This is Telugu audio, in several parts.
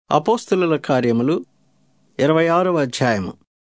అపోస్తుల కార్యములు ఇరవై ఆరవ అధ్యాయము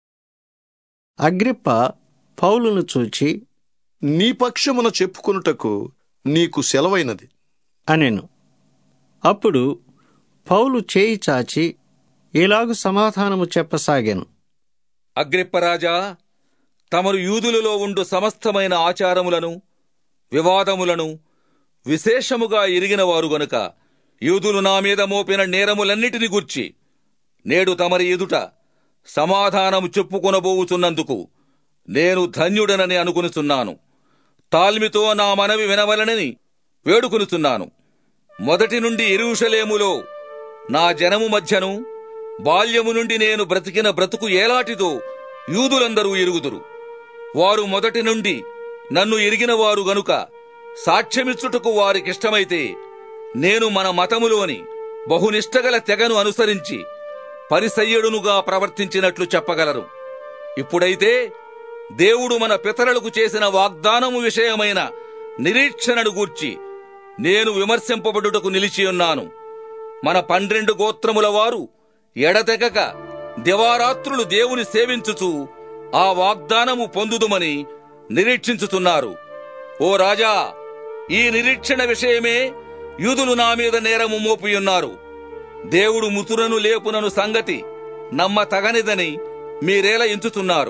అగ్రిప్ప పౌలును చూచి నీ పక్షమున చెప్పుకొనుటకు నీకు సెలవైనది అనెను అప్పుడు పౌలు చేయి చాచి ఇలాగు సమాధానము చెప్పసాగాను అగ్రిప్పరాజా తమరు యూదులలో ఉండు సమస్తమైన ఆచారములను వివాదములను విశేషముగా ఎరిగిన వారు గనుక యూదులు నా మీద మోపిన నేరములన్నిటిని గూర్చి నేడు తమరి ఎదుట సమాధానము చెప్పుకొనబోవుచున్నందుకు నేను ధన్యుడనని అనుకునుచున్నాను తాల్మితో నా మనవి వినవలనని వేడుకొనుచున్నాను మొదటి నుండి ఎరుషలేములో నా జనము మధ్యను బాల్యము నుండి నేను బ్రతికిన బ్రతుకు ఏలాటిదో యూదులందరూ ఎరుగుదురు వారు మొదటి నుండి నన్ను ఎరిగిన వారు గనుక సాక్ష్యమిచ్చుటకు వారికిష్టమైతే నేను మన మతములోని బహునిష్టగల తెగను అనుసరించి పరిసయ్యుడునుగా ప్రవర్తించినట్లు చెప్పగలరు ఇప్పుడైతే దేవుడు మన పితరులకు చేసిన వాగ్దానము విషయమైన నిరీక్షణను గూర్చి నేను విమర్శింపబడుటకు నిలిచియున్నాను మన పన్నెండు గోత్రముల వారు ఎడతెగక దివారాత్రులు దేవుని సేవించుచు ఆ వాగ్దానము పొందుదుమని నిరీక్షించుతున్నారు ఓ రాజా ఈ నిరీక్షణ విషయమే యూదులు నా మీద నేరము మోపియున్నారు దేవుడు ముతురను లేపునను సంగతి నమ్మ తగనిదని మీరేల ఎంచుతున్నారు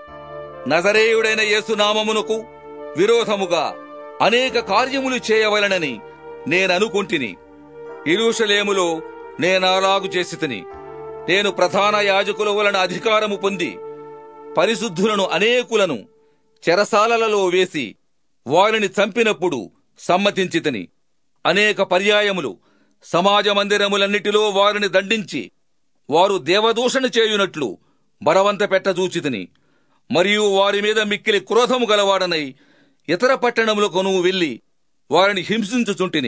నజరేయుడైన యేసునామమునకు విరోధముగా అనేక కార్యములు చేయవలనని నేననుకుంటిని ఇరుషలేములో నేనలాగు చేసి తిని నేను ప్రధాన యాజకుల వలన అధికారము పొంది పరిశుద్ధులను అనేకులను చెరసాలలలో వేసి వారిని చంపినప్పుడు సమ్మతించితిని అనేక పర్యాయములు సమాజ మందిరములన్నిటిలో వారిని దండించి వారు దేవదూషణ చేయునట్లు బలవంత పెట్టజూచితిని మరియు వారి మీద మిక్కిలి క్రోధము గలవాడనై ఇతర పట్టణములకును వెళ్లి వారిని హింసించుచుంటిని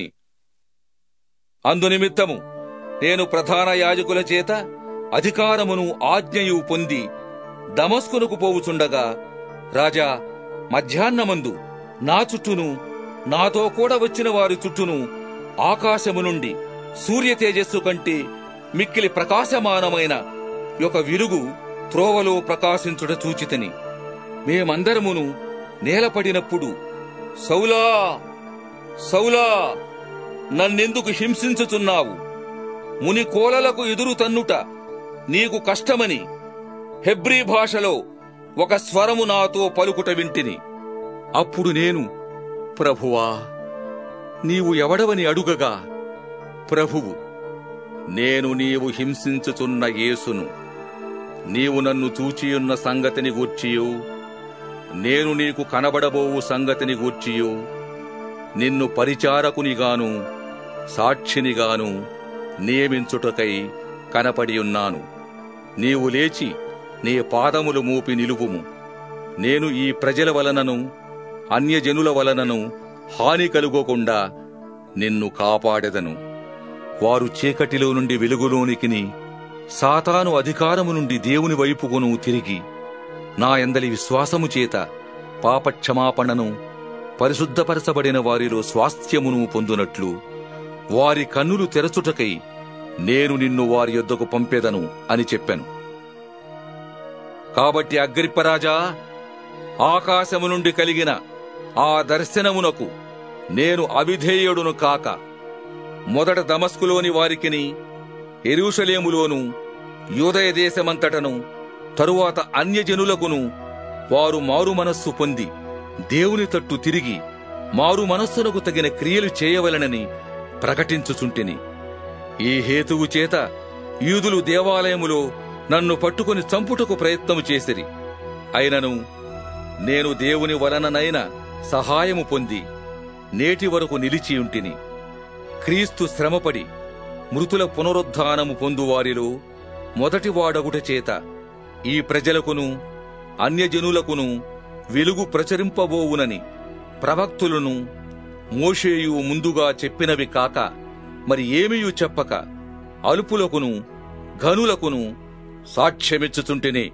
అందునిమిత్తము నేను ప్రధాన యాజకుల చేత అధికారమును ఆజ్ఞయు పొంది దమస్కునకు పోవుచుండగా రాజా మధ్యాహ్నమందు నా చుట్టూను నాతో కూడా వచ్చిన వారి చుట్టూను ఆకాశము నుండి సూర్య తేజస్సు కంటే మిక్కిలి ప్రకాశమానమైన ఒక విరుగు త్రోవలో ప్రకాశించుట చూచితిని మేమందరమును నేలపడినప్పుడు సౌలా సౌలా నన్నెందుకు హింసించుచున్నావు ముని కోలలకు ఎదురు తన్నుట నీకు కష్టమని హెబ్రీ భాషలో ఒక స్వరము నాతో పలుకుట వింటిని అప్పుడు నేను ప్రభువా నీవు ఎవడవని అడుగగా ప్రభువు నేను నీవు హింసించుచున్న యేసును నీవు నన్ను చూచియున్న సంగతిని గూర్చియు నేను నీకు కనబడబోవు సంగతిని గూర్చియు నిన్ను పరిచారకునిగాను సాక్షినిగాను నియమించుటకై కనపడియున్నాను నీవు లేచి నీ పాదములు మూపి నిలువుము నేను ఈ ప్రజల వలనను అన్యజనుల వలనను హాని కలుగకుండా నిన్ను కాపాడెదను వారు చీకటిలో నుండి వెలుగులోనికిని సాతాను అధికారము నుండి దేవుని వైపుకును తిరిగి నా ఎందలి విశ్వాసము చేత పాపక్షమాపణను పరిశుద్ధపరచబడిన వారిలో స్వాస్థ్యమును పొందునట్లు వారి కన్నులు తెరచుటకై నేను నిన్ను వారి యొద్దకు పంపెదను అని చెప్పాను కాబట్టి అగ్రిప్పరాజా ఆకాశము నుండి కలిగిన ఆ దర్శనమునకు నేను అవిధేయుడును కాక మొదట దమస్కులోని వారికిని ఎరుషలేములోను యూదయ దేశమంతటను తరువాత అన్యజనులకును వారు మారు మనస్సు పొంది దేవుని తట్టు తిరిగి మారు మనస్సునకు తగిన క్రియలు చేయవలనని ప్రకటించుచుంటిని ఈ హేతువు చేత యూదులు దేవాలయములో నన్ను పట్టుకుని చంపుటకు ప్రయత్నము చేసిరి అయినను నేను దేవుని వలననైన సహాయము పొంది నేటి వరకు నిలిచియుంటిని క్రీస్తు శ్రమపడి మృతుల పునరుద్ధానము పొందువారిలో మొదటి వాడగుట చేత ఈ ప్రజలకును అన్యజనులకును వెలుగు ప్రచరింపబోవునని ప్రవక్తులను మోషేయు ముందుగా చెప్పినవి కాక మరి ఏమియు చెప్పక అలుపులకును ఘనులకును సాక్ష్యమిచ్చుచుంటిని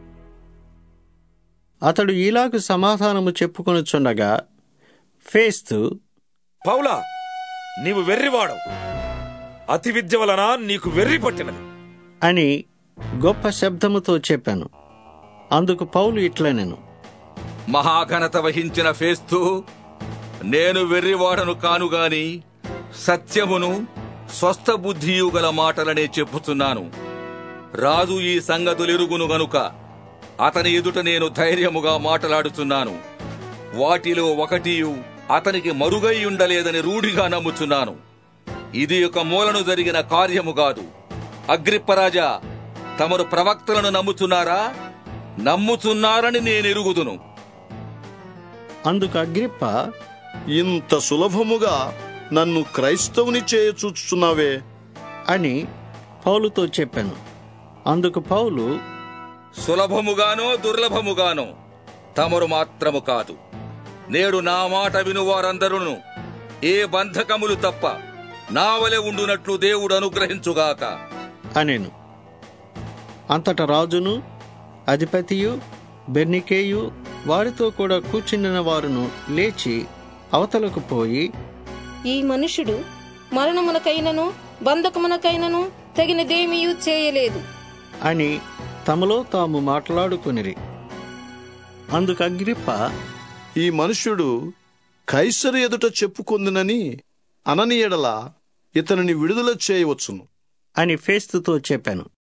అతడు ఇలాగు సమాధానము చెప్పుకొనుచుండగా ఫేస్తు పౌలా నీవు వెర్రివాడవు అతి విద్య వలన నీకు వెర్రి పట్టినది అని గొప్ప శబ్దముతో చెప్పాను అందుకు పౌలు ఇట్లనెను మహాఘనత వహించిన ఫేస్తు నేను వెర్రివాడను కానుగాని సత్యమును స్వస్థ బుద్ధియు గల మాటలనే చెప్పుచున్నాను రాజు ఈ సంగతులెరుగును గనుక అతని ఎదుట నేను ధైర్యముగా మాటలాడుచున్నాను వాటిలో ఒకటియు అతనికి మరుగై ఉండలేదని రూఢిగా నమ్ముచున్నాను ఇది ఒక మూలను జరిగిన కార్యము కాదు అగ్రిప్పరాజా తమరు ప్రవక్తలను నమ్ముచున్నారా నమ్ముచున్నారని నేనెరుగుదును అందుకు అగ్రిప్ప ఇంత సులభముగా నన్ను క్రైస్తవుని చేయచూచుచున్నావే అని పౌలుతో చెప్పాను అందుకు పౌలు సులభముగానో దుర్లభముగానో తమరు మాత్రము కాదు నేడు నా మాట విను వారందరూ ఏ బంధకములు తప్ప నా వలె ఉండునట్లు దేవుడు అనుగ్రహించుగాక అనెను అంతట రాజును అధిపతియు బెర్నికేయు వారితో కూడా కూర్చుండిన వారును లేచి అవతలకు పోయి ఈ మనుషుడు మరణమునకైనను బంధకమునకైనను తగినదేమీయూ చేయలేదు అని తమలో తాము మాట్లాడుకునిరి అందుకు అగ్రిప్ప ఈ మనుష్యుడు కైసరు ఎదుట చెప్పుకొందునని అనని ఎడల ఇతనిని విడుదల చేయవచ్చును అని ఫేస్తుతో చెప్పాను